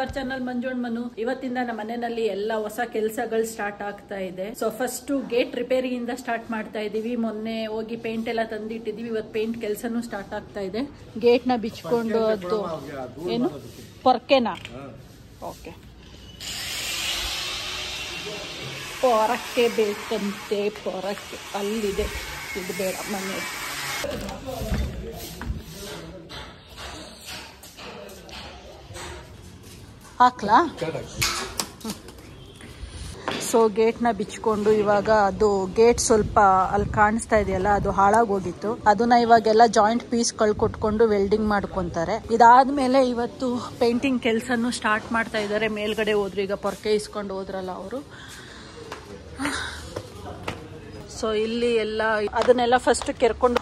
our channel ಮಂಜುಣ್ Manu ಇವತ್ತಿಂದ ನಮ್ಮ ಮನೆಯಲ್ಲಿ ಎಲ್ಲ ಹೊಸ ಕೆಲಸಗಳು ಸ್ಟಾರ್ಟ್ ಆಗ್ತಾ ಇದೆ ಸೊ ಫಸ್ಟ್ ಗೇಟ್ ರಿಪೇರಿಯಿಂದ ಸ್ಟಾರ್ಟ್ ಮಾಡ್ತಾ ಇದೀವಿ ಮೊನ್ನೆ ಹೋಗಿ ಪೇಂಟ್ ಎಲ್ಲ ತಂದಿಟ್ಟಿದೀವಿ ಇವತ್ತು ಪೇಂಟ್ ಕೆಲಸನೂ ಸ್ಟಾರ್ಟ್ ಆಗ್ತಾ ಇದೆ ಗೇಟ್ ನ ಬಿಚ್ಕೊಂಡು ಅದು ಏನು ಪೊರ್ಕೆನಾ ಓಕೆ ಪೊರಕ್ಕೆ ಬೇಕಂತೆ ಪೊರಕ್ಕೆ ಅಲ್ಲಿದೆ ಇದು ಬೇಡ ಮನೆ ಹಾಕ್ಲಾ ಸೊ ಗೇಟ್ನ ಬಿಚ್ಕೊಂಡು ಇವಾಗ ಅದು ಗೇಟ್ ಸ್ವಲ್ಪ ಅಲ್ಲಿ ಕಾಣಿಸ್ತಾ ಇದೆಯಲ್ಲ ಅದು ಹಾಳಾಗೋಗಿತ್ತು ಅದನ್ನ ಇವಾಗೆಲ್ಲ ಜಾಯಿಂಟ್ ಪೀಸ್ ಕೊಟ್ಕೊಂಡು ವೆಲ್ಡಿಂಗ್ ಮಾಡ್ಕೊಂತಾರೆ ಇದಾದ್ಮೇಲೆ ಇವತ್ತು ಪೇಂಟಿಂಗ್ ಕೆಲಸನೂ ಸ್ಟಾರ್ಟ್ ಮಾಡ್ತಾ ಇದ್ದಾರೆ ಮೇಲ್ಗಡೆ ಹೋದ್ರು ಈಗ ಪೊರ್ಕೆ ಇಸ್ಕೊಂಡು ಹೋದ್ರಲ್ಲ ಅವರು ಸೊ ಇಲ್ಲಿ ಎಲ್ಲ ಅದನ್ನೆಲ್ಲ ಫಸ್ಟ್ ಕೆರ್ಕೊಂಡು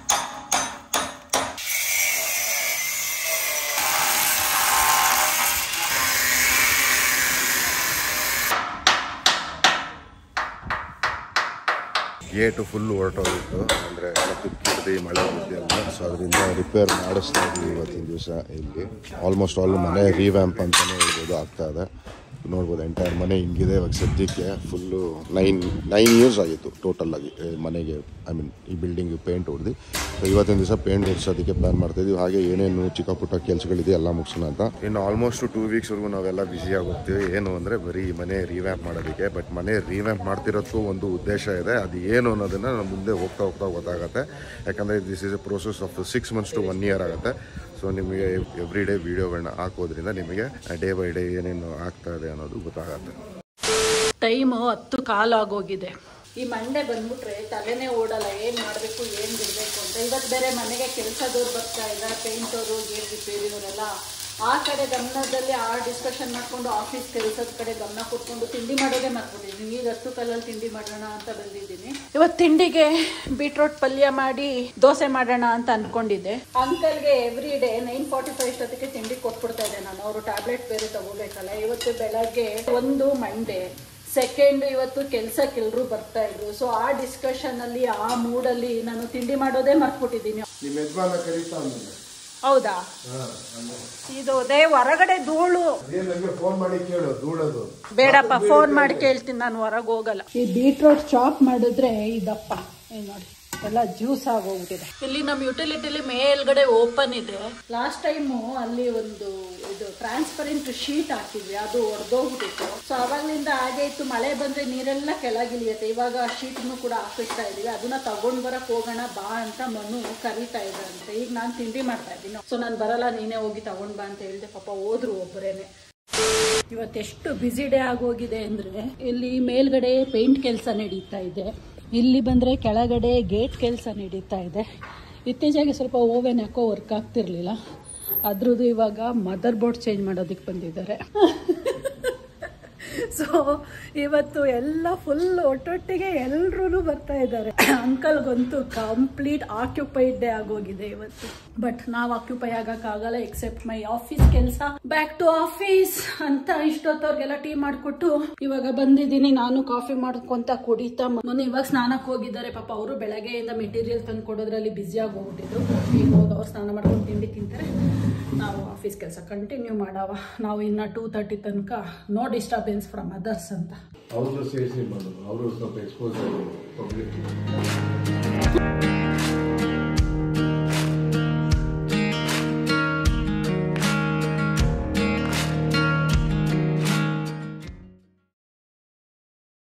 ಗೇಟು ಫುಲ್ ಹೊರಟೋಗಿತ್ತು ಅಂದರೆ ಕಿಟಕಿ ಮಳೆ ಬುದ್ಧಿ ಎಲ್ಲ ಸೊ ಅದರಿಂದ ರಿಪೇರ್ ಮಾಡಿಸ್ತಾ ಇದ್ವಿ ಇವತ್ತಿನ ದಿವಸ ಇಲ್ಲಿ ಆಲ್ಮೋಸ್ಟ್ ಆಲ್ ಮನೆ ರಿವ್ಯಾಂಪ್ ಅಂತಲೇ ಹೇಳ್ಬೋದು ಆಗ್ತಾ ಇದೆ ನೋಡ್ಬೋದು ಎಂಟೈರ್ ಮನೆ ಹಿಂಗಿದೆ ಇವಾಗ ಸದ್ಯಕ್ಕೆ ಫುಲ್ಲು ನೈನ್ ನೈನ್ ಇಯರ್ಸ್ ಆಗಿತ್ತು ಟೋಟಲ್ ಆಗಿ ಈ ಮನೆಗೆ ಐ ಮೀನ್ ಈ ಬಿಲ್ಡಿಂಗ್ ಪೇಂಟ್ ಹೊಡೆದು ಸೊ ಇವತ್ತಿನ ದಿವಸ ಪೇಂಟ್ ಹೊಡ್ಸೋದಕ್ಕೆ ಪ್ಲಾನ್ ಮಾಡ್ತಾಯಿದ್ವಿ ಹಾಗೆ ಏನೇನು ಚಿಕ್ಕ ಪುಟ್ಟ ಕೆಲಸಗಳಿದೆ ಎಲ್ಲ ಮುಗಿಸೋಣ ಅಂತ ಇನ್ನು ಆಲ್ಮೋಸ್ಟ್ ಟೂ ವೀಕ್ಸ್ವರೆಗೂ ನಾವೆಲ್ಲ ಬ್ಯುಸಿ ಆಗೋಗ್ತೀವಿ ಏನು ಅಂದರೆ ಬರೀ ಮನೆ ರಿವ್ಯಾಂಪ್ ಮಾಡೋದಕ್ಕೆ ಬಟ್ ಮನೆ ರಿವ್ಯಾಂಪ್ ಮಾಡ್ತಿರೋದಕ್ಕೂ ಒಂದು ಉದ್ದೇಶ ಇದೆ ಅದು ಏನು ಅನ್ನೋದನ್ನು ನಾವು ಮುಂದೆ ಹೋಗ್ತಾ ಹೋಗ್ತಾ ಗೊತ್ತಾಗುತ್ತೆ ಯಾಕಂದರೆ this is a process of six months to one year ಆಗುತ್ತೆ ಸೊ ನಿಮಗೆ ಎವ್ರಿ ಡೇ ವೀಡಿಯೋಗಳನ್ನ ಹಾಕೋದ್ರಿಂದ ನಿಮಗೆ ಡೇ ಬೈ ಡೇ ಏನೇನು ಆಗ್ತಾ ಇದೆ ಅನ್ನೋದು ಗೊತ್ತಾಗುತ್ತೆ ಟೈಮು ಹತ್ತು ಕಾಲು ಆಗೋಗಿದೆ ಈ ಮಂಡೆ ಬಂದ್ಬಿಟ್ರೆ ತಲೆನೇ ಓಡಲ್ಲ ಏನ್ ಮಾಡ್ಬೇಕು ಏನ್ ಬಿಡ್ಬೇಕು ಅಂತ ಇವತ್ತು ಬೇರೆ ಮನೆಗೆ ಕೆಲಸದವ್ರು ಬರ್ತಾ ಇದ್ದಾರೆ ಪೇಂಟವರು ಗೇಟ್ ರಿಪೇರಿಯವರೆಲ್ಲ ಆ ಕಡೆ ಗಮನದಲ್ಲಿ ಆ ಡಿಸ್ಕಷನ್ ಮಾಡ್ಕೊಂಡು ಆಫೀಸ್ ಕೆಲಸದ ಕಡೆ ಗಮನ ಕೊಟ್ಕೊಂಡು ತಿಂಡಿ ಮಾಡೋದೇ ಮಾಡ್ಕೊಂಡಿದ್ದೀನಿ ಈಗ ಹತ್ತು ಕಲ್ಲಲ್ಲಿ ತಿಂಡಿ ಮಾಡೋಣ ಅಂತ ಬಂದಿದ್ದೀನಿ ಇವತ್ತು ತಿಂಡಿಗೆ ಬೀಟ್ರೋಟ್ ಪಲ್ಯ ಮಾಡಿ ದೋಸೆ ಮಾಡೋಣ ಅಂತ ಅನ್ಕೊಂಡಿದ್ದೆ ಅಂಕಲ್ಗೆ every day nine forty five ಅಷ್ಟೊತ್ತಿಗೆ ತಿಂಡಿ ಕೊಟ್ಬಿಡ್ತಾ ಇದ್ದೆ ನಾನು ಅವರು ಟ್ಯಾಬ್ಲೆಟ್ ಬೇರೆ ತಗೋಬೇಕಲ್ಲ ಇವತ್ತು ಬೆಳಗ್ಗೆ ಒಂದು ಮಂಡೆ ಸೆಕೆಂಡ್ ಇವತ್ತು ಕೆಲ್ಸಕ್ಕೆ ಎಲ್ರು ಬರ್ತಾ ಇದ್ರು ಸೊ ಆ ಡಿಸ್ಕಷನ್ ಅಲ್ಲಿ ಆ ಮೂಡಲ್ಲಿ ನಾನು ತಿಂಡಿ ಮಾಡೋದೇ ಮರ್ತ್ಬಿಟ್ಟಿದ್ದೀನಿ ನಿಮ್ಮ ಯಜಮಾನ ಕರೀತಾ ಅಂದಿಲ್ಲ ಹೌದಾ ಇದು ಅದೇ ಹೊರಗಡೆ ಧೂಳು ಅದೇ ನನಗೆ ಫೋನ್ ಮಾಡಿ ಕೇಳು ದೂಡೋದು ಬೇಡಪ್ಪ ಫೋನ್ ಮಾಡಿ ಕೇಳ್ತೀನಿ ನಾನು ಹೊರಗೆ ಹೋಗಲ್ಲ ಈ ಬೀಟ್ರೋಟ್ ಚಾಪ್ ಮಾಡಿದ್ರೆ ಇದಪ್ಪ ಏನ್ ನೋಡಿ ಎಲ್ಲ ಜ್ಯೂಸ್ ಆಗೋಗ್ಬಿಟ್ಟಿದೆ ಇಲ್ಲಿ ನಮ್ಮ ಯುಟಿಲಿಟಿಲಿ ಮೇಲ್ಗಡೆ ಓಪನ್ ಇದೆ ಲಾಸ್ಟ್ ಟೈಮು ಅಲ್ಲಿ ಒಂದು ಇದು ಟ್ರಾನ್ಸ್ಪರೆಂಟ್ ಶೀಟ್ ಹಾಕಿದ್ವಿ ಅದು ಒಡೆದೋಗ್ಬಿಟ್ಟಿತ್ತು ಸೊ ಅವಾಗ್ಲಿಂದ ಹಾಗೆ ಇತ್ತು ಮಳೆ ಬಂದ್ರೆ ನೀರೆಲ್ಲ ಕೆಳಗಿಳಿಯುತ್ತೆ ಇವಾಗ ಶೀಟ್ನು ಕೂಡ ಹಾಕಿಸ್ತಾ ಇದೀವಿ ಅದನ್ನ ತಗೊಂಡ್ ಬರಕ್ ಹೋಗೋಣ ಬಾ ಅಂತ ಮನು ಕರೀತಾ ಇದ್ರಂತೆ ಈಗ ನಾನು ತಿಂಡಿ ಮಾಡ್ತಾ ಇದ್ದೀನಿ ಸೊ ನಾನು ಬರಲ್ಲ ನೀನೇ ಹೋಗಿ ತಗೊಂಡ್ ಬಾ ಅಂತ ಹೇಳಿದೆ ಪಾಪ ಹೋದ್ರು ಒಬ್ಬರೇನೆ ಇವತ್ತೆಷ್ಟು ಬ್ಯುಸಿ ಡೇ ಆಗೋಗಿದೆ ಅಂದ್ರೆ ಇಲ್ಲಿ ಮೇಲ್ಗಡೆ ಪೇಂಟ್ ಕೆಲಸ ನಡೀತಾ ಇದೆ ಇಲ್ಲಿ ಬಂದ್ರೆ ಕೆಳಗಡೆ ಗೇಟ್ ಕೆಲಸ ನಡೀತಾ ಇದೆ ಇತ್ತೀಚೆಗೆ ಸ್ವಲ್ಪ ಓವೆನ್ ಯಾಕೋ ವರ್ಕ್ ಆಗ್ತಿರ್ಲಿಲ್ಲ ಅದ್ರದ್ದು ಇವಾಗ ಮದರ್ ಬೋರ್ಡ್ ಚೇಂಜ್ ಮಾಡೋದಕ್ಕೆ ಬಂದಿದ್ದಾರೆ ಸೊ ಇವತ್ತು ಎಲ್ಲ ಫುಲ್ ಒಟ್ಟೊಟ್ಟಿಗೆ ಎಲ್ರೂ ಬರ್ತಾ ಇದ್ದಾರೆ ಅಂಕಲ್ಗಂತೂ ಕಂಪ್ಲೀಟ್ ಆಕ್ಯುಪೈಡ್ ಡೇ ಆಗೋಗಿದೆ ಇವತ್ತು ಬಟ್ ನಾವ್ ಆಕ್ಯುಪೈ ಆಗಕ್ಕಾಗಲ್ಲ ಎಕ್ಸೆಪ್ಟ್ ಮೈ ಆಫೀಸ್ ಕೆಲಸ ಬ್ಯಾಕ್ ಟು ಆಫೀಸ್ ಅಂತ ಇಷ್ಟೊತ್ತವ್ರಿಗೆಲ್ಲ ಟೀ ಮಾಡ್ಕೊಟ್ಟು ಇವಾಗ ಬಂದಿದ್ದೀನಿ ನಾನು ಕಾಫಿ ಮಾಡ್ಕೊಂತ ಕುಡಿತಾ ಮೊನ್ನೆ ಇವಾಗ ಸ್ನಾನಕ್ಕೆ ಹೋಗಿದ್ದಾರೆ ಪಾಪ ಅವರು ಬೆಳಗ್ಗೆಯಿಂದ ಮೆಟೀರಿಯಲ್ ತಂದು ಕೊಡೋದ್ರಲ್ಲಿ ಬ್ಯುಸಿ ಆಗಿ ಹೋಗ್ಬಿಟ್ಟಿದ್ರು ಈಗ ಹೋಗಿ ಅವ್ರು ಸ್ನಾನ ಮಾಡ್ಕೊಂಡು ತಿಂಡಿ ತಿಂತಾರೆ ನಾವು ಆಫೀಸ್ ಕೆಲಸ ಕಂಟಿನ್ಯೂ ಮಾಡವ ನಾವು ಇನ್ನ ಟೂ ತರ್ಟಿ ತನಕ ನೋ ಡಿಸ್ಟರ್ಬೆನ್ಸ್ ಫ್ರಮ್ ಅದರ್ಸ್ ಅಂತ ಅವ್ರದ್ದು ಸೇರಿಸಿ ಮಾಡೋದು ಅವರು ಸ್ವಲ್ಪ ಎಕ್ಸ್ಪೋಸ್ ಆಗೋದು ಪಬ್ಲಿಕ್